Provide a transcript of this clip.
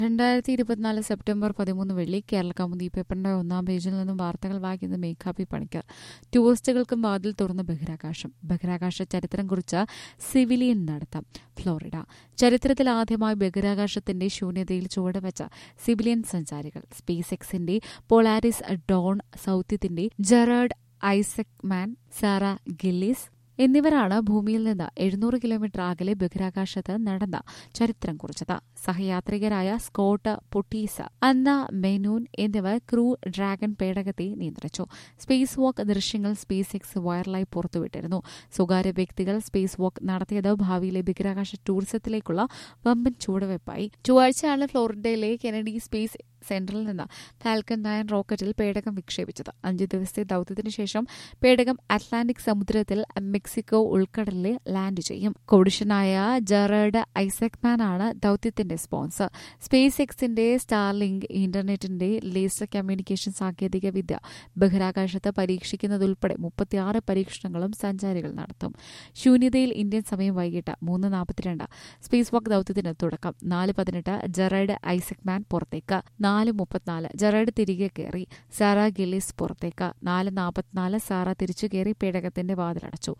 രണ്ടായിരത്തി ഇരുപത്തിനാല് സെപ്റ്റംബർ പതിമൂന്ന് വെള്ളി കേരള കൗമുദി പേപ്പറിന്റെ ഒന്നാം പേജിൽ നിന്നും വാർത്തകൾ വായിക്കുന്നത് മേഘാപി പണിക്കർ ടൂറിസ്റ്റുകൾക്കും വാതിൽ തുറന്ന് ബഹിരാകാശം ബഹിരാകാശ ചരിത്രം കുറിച്ച സിവിലിയൻ നടത്തം ഫ്ലോറിഡ ചരിത്രത്തിൽ ആദ്യമായി ബഹിരാകാശത്തിന്റെ ശൂന്യതയിൽ ചുവടുവെച്ച സിവിലിയൻ സഞ്ചാരികൾ സ്പേസ് എക്സിന്റെ പോളാരിസ് ഡോൺ സൌത്യത്തിന്റെ Jared Isaacman Sarah Gillis എന്നിവരാണ് ഭൂമിയിൽ നിന്ന് എഴുന്നൂറ് കിലോമീറ്റർ അകലെ ബഹിരാകാശത്ത് നടന്ന ചരിത്രം കുറിച്ചത് സഹയാത്രികരായ സ്കോട്ട് പൊട്ടീസ അന്ന മെനൂൻ എന്നിവർ ക്രൂ ഡ്രാഗൺ പേടകത്തെ നിയന്ത്രിച്ചു സ്പേസ് വാക്ക് ദൃശ്യങ്ങൾ സ്പേസ് എക്സ് വൈറലായി പുറത്തുവിട്ടിരുന്നു സ്വകാര്യ വ്യക്തികൾ സ്പേസ് വാക്ക് നടത്തിയത് ഭാവിയിലെ ബഹിരാകാശ ടൂറിസത്തിലേക്കുള്ള വമ്പൻ ചുവടുവയ്പായി ചൊവ്വാഴ്ചയാണ് ഫ്ലോറിഡയിലെ കെനഡി സ്പേസ് സെന്ററിൽ നിന്ന് ഫാൽക്കൺ നയൻ റോക്കറ്റിൽ പേടകം വിക്ഷേപിച്ചത് അഞ്ച് ദിവസത്തെ ദൌത്യത്തിന് ശേഷം പേടകം അറ്റ്ലാന്റിക് സമുദ്രത്തിൽ മെക്സിക്കോ ഉൾക്കടലിൽ ലാൻഡ് ചെയ്യും കൊഡിഷനായ ജെറേഡ് ഐസക്മാൻ ആണ് ദൌത്യത്തിന്റെ സ്പോൺസർ സ്പേസ് എക്സിന്റെ സ്റ്റാർലിങ്ക് ഇന്റർനെറ്റിന്റെ ലേസർ കമ്മ്യൂണിക്കേഷൻ സാങ്കേതിക വിദ്യ ബഹിരാകാശത്ത് പരീക്ഷിക്കുന്നതുൾപ്പെടെ മുപ്പത്തിയാറ് പരീക്ഷണങ്ങളും സഞ്ചാരികൾ നടത്തും ശൂന്യതയിൽ ഇന്ത്യൻ സമയം വൈകിട്ട് മൂന്ന് നാൽപ്പത്തിരണ്ട് സ്പേസ് വാക്ക് ദൌത്യത്തിന് തുടക്കം നാല് പതിനെട്ട് ജെറൈഡ് ഐസക്മാൻ പുറത്തേക്ക് നാല് മുപ്പത്തിനാല് ജെറൈഡ് തിരികെ കയറി സാറ ഗില്ലിസ് പുറത്തേക്ക് നാല് നാൽപ്പത്തിനാല് സാറ തിരിച്ചു കയറി പേടകത്തിന്റെ വാതിലടച്ചു